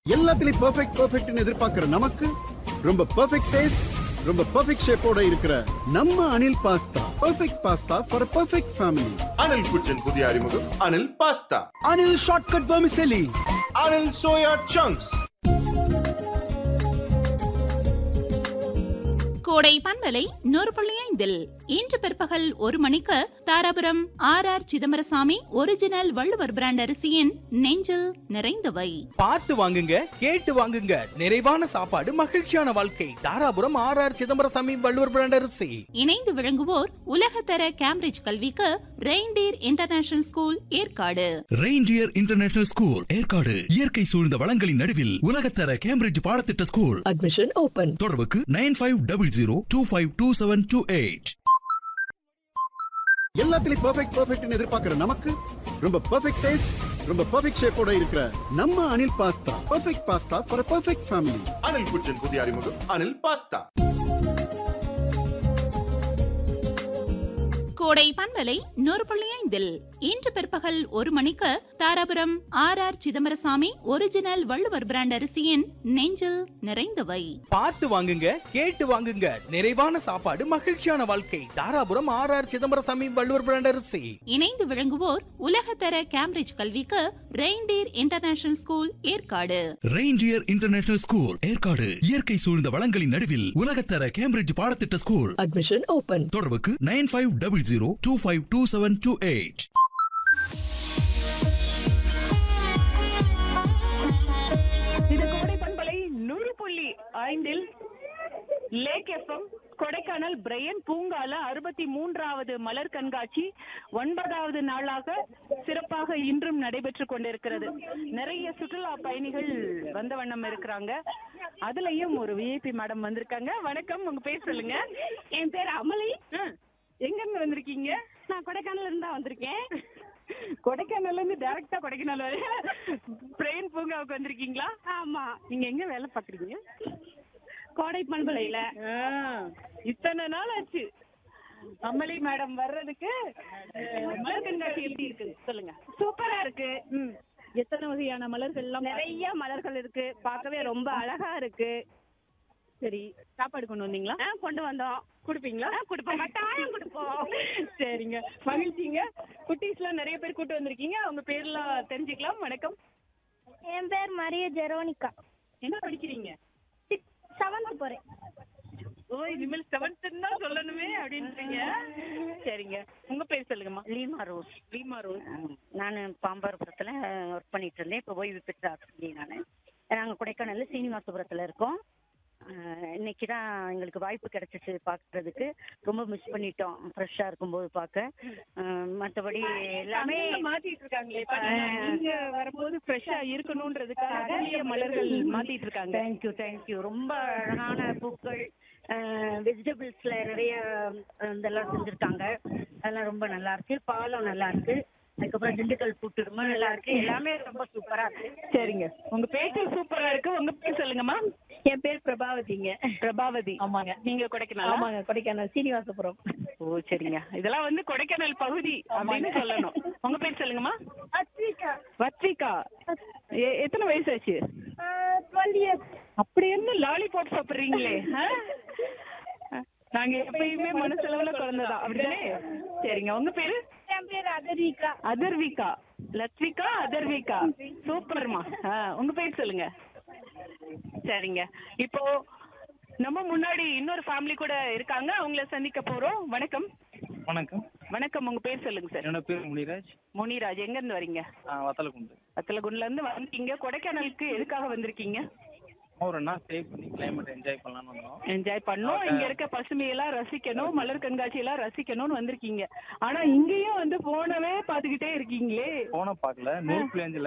எல்லாத்துலயும் பெர்ஃபெக்ட் பெர்ஃபெக்ட்னு எதிர்பார்க்கிற நமக்கு ரொம்ப பெர்ஃபெக்ட் டேஸ்ட் ரொம்ப பெர்ஃபெக்ட் ஷேப்போட இருக்கிற நம்ம Anil pasta perfect pasta for perfect family Anil kitchen புதிய அறிமுகம் Anil pasta Anil shortcut vermicelli Anil soya chunks கோடை பண்பலை நூறு புள்ளி ஐந்தில் இன்று பிற்பகல் ஒரு மணிக்கு Dharapuram R R Chidambarasamy original Valluvar brand அரிசியின் நெஞ்சில் நிறைந்தவை பார்த்து வாங்குங்க கேட்டு வாங்குங்க நிறைவான சாப்பாடு மகிழ்ச்சியான வாழ்க்கை Dharapuram R R Chidambarasamy Valluvar brand அரிசி இணைந்து விளங்குவோர் உலகத்தர கேம்பிரிட்ஜ் கல்விக்கு reindeer international school Yercaud reindeer international school Yercaud இயற்கை சூழ்ந்த வளங்களின் நடுவில் உலகத்தர கேம்பிரிட்ஜ் பாடத்திட்ட ஸ்கூல் Admission open. தொடர்புக்கு nine five double zero two five two seven two eight எல்லாத்துலயும் பெர்ஃபெக்ட் பெர்ஃபெக்ட்னு எதிர்பார்க்கிற நமக்கு ரொம்ப பெர்ஃபெக்ட் டேஸ்ட் ரொம்ப பெர்ஃபெக்ட் ஷேப்போட இருக்கிற நம்ம Anil pasta perfect pasta for perfect family Anil kitchen புதிய அறிமுகம் அனில் பாஸ்தா கோடை பண்பலை நூறு புள்ளி ஐந்தில் இன்று பிற்பகல் ஒரு மணிக்கு Dharapuram R R Chidambarasamy original Valluvar brand அரிசியின் நெஞ்சில் நிறைந்தவை பார்த்து வாங்குங்க கேட்டு வாங்குங்க நிறைவான சாப்பாடு மகிழ்ச்சியான வாழ்க்கை Dharapuram R R Chidambarasamy Valluvar brand அரிசி இணைந்து விளங்குவோர் உலகத்தர கேம்பிரிட்ஜ் கல்விக்கு reindeer international school Yercaud reindeer international school Yercaud இயற்கை சூழ்ந்த வளங்களின் நடுவில் உலகத்தர கேம்பிரிட்ஜ் பாடத்திட்ட ஸ்கூல் Admission open. தொடர்புக்கு nine five double zero two five two seven two eight இது கோடை பண்பலை நூறு புள்ளி ஐந்தில் லேக் எஃப்எம் கொடைக்கானல் பிரையன் பூங்கால அறுபத்தி மூன்றாவது மலர் கண்காட்சி ஒன்பதாவது நாளாக சிறப்பாக இன்றும் நடைபெற்று கொண்டிருக்கிறது நிறைய சுற்றுலா பயணிகள் வந்த வண்ணம் இருக்கிறாங்க அதுலயும் ஒரு விஐபி மேடம் வந்திருக்காங்க வணக்கம் உங்க பேர் சொல்லுங்க என் பேர் அமளி எங்க இருந்து வந்திருக்கீங்க நான் கொடைக்கானல்ல இருந்து தான் வந்திருக்கேன் கொடைக்கானல்ல இருந்து டைரக்டா கொடைக்கானல் வரை பிரெயின் பூங்காவுக்கு வந்திருக்கீங்களா ஆமா நீங்க எங்க வேலை பாக்குறீங்க கோடை பண்பலையில இத்தனை நாள் ஆச்சு அம்மலி மேடம் வர்றதுக்கு அஹ், மலர் கண்காட்சி எப்படி இருக்கு சொல்லுங்க சூப்பரா இருக்கு எத்தனை வகையான மலர்கள்லாம் நிறைய மலர்கள் இருக்கு பார்க்கவே ரொம்ப அழகா இருக்கு சரி சாப்பாடு கொண்டு வந்தீங்களா கொண்டு வந்தோம் கொடுப்பீங்களா கொடுப்போம் கட்டாயம் கொடுப்போம் சரிங்க மகிழ்ச்சிங்க குட்டீஸ்லாம் நிறைய பேர் கூட்டு வந்திருக்கீங்க அவங்க பேர்லாம் தெரிஞ்சுக்கலாம் வணக்கம் என் பேர் மரிய ஜெரோனிகா என்ன படிக்கிறீங்க செவன்த் போறேன் ஓ இனிமேல் செவன்த் தான் சொல்லணுமே அப்படின்றீங்க சரிங்க உங்க பேர் சொல்லுங்கம்மா லீமா ரோஸ் லீமா ரோஸ் நான் பாம்பாரபுரத்தில் ஒர்க் பண்ணிட்டு இருந்தேன் இப்போ ஓய்வு பெற்ற ஆசிரியர் நான் நாங்கள் கொடைக்கானல்ல சீனிவாசபுரத்தில் இருக்கோம் அஹ், இன்னைக்கு தான் எங்களுக்கு வாய்ப்பு கிடைச்சிச்சு பார்க்கறதுக்கு ரொம்ப மிஸ் பண்ணிட்டோம் ஃப்ரெஷ்ஷாக இருக்கும்போது பார்க்க அஹ், மற்றபடி எல்லாமே எல்லாமே மாத்திட்டு இருக்காங்களே பாத்தீங்களா? நீங்க வரும்போது ஃப்ரெஷ்ஷா இருக்கணும்ன்றதுக்காக நிறைய மலர்கள் மாத்திட்டு இருக்காங்க தேங்க்யூ தேங்க்யூ ரொம்ப அழகான பூக்கள் வெஜிடபிள்ஸ்ல நிறைய அஹ், இதெல்லாம் செஞ்சுருக்காங்க அதெல்லாம் ரொம்ப நல்லா இருக்கு பாலம் நல்லா இருக்கு அதுக்கப்புறம் திண்டுக்கல் பூட்டு ரொம்ப நல்லா இருக்கு எல்லாமே ரொம்ப சூப்பரா இருக்கு சரிங்க உங்க பேச்சு சூப்பரா இருக்கு உங்க பேர் சொல்லுங்கம்மா என் பேர் பிரபாவதிங்க பிரபாவதி ஆமாங்க நீங்க கொடைக்கானல் ஆமாங்க கொடைக்கானல் சீனிவாசபுரம் ஓ சரிங்க இதெல்லாம் வந்து கொடைக்கானல் பகுதி அப்படின்னு சொல்லணும் உங்க பேர் சொல்லுங்கம்மா அத்விகா வத்விகா எ- எத்தனை வயசு ஆச்சு டுவெல் இயர்ஸ் அப்படி என்ன லாலிபாப் சாப்பிடுறீங்களே ஆ? நாங்க எப்பயுமே மனசளவுல குழந்தைதான் அப்படிதானே சரிங்க உங்க பேரு என் பேர் அதர்விகா அதர்விகா லத்விகா அதர்விகா சூப்பர்மா ஆ, உங்க பேர் சொல்லுங்க சரிங்க இப்போ நம்ம முன்னாடி இன்னொரு ஃபேமிலி கூட இருக்காங்க அவங்கள சந்திக்க போறோம் வணக்கம் வணக்கம் வணக்கம் உங்க பேர் சொல்லுங்க சார் என்னோட பேர் முனிராஜ் முனிராஜ் எங்க இருந்து வரீங்க ஆ, வத்தலக்குண்டு வத்தலகுண்டுல இருந்து வந்தீங்க கொடைக்கானலுக்கு எதுக்காக வந்திருக்கீங்க ஒரு ரெண்டு நாள் ஸ்டே பண்ணி கிளைமேட் என்ஜாய் பண்ணலாம்னு வந்தோம் என்ஜாய் பண்ணோம் இங்க இருக்க பசுமையெல்லாம் ரசிக்கணும் மலர் கண்காட்சி எல்லாம் ரசிக்கணும்னு வந்திருக்கீங்க ஆனா இங்கேயும் வந்து போனவே பாத்துக்கிட்டே இருக்கீங்களே போன பார்க்கல நூறு புள்ளி அஞ்சு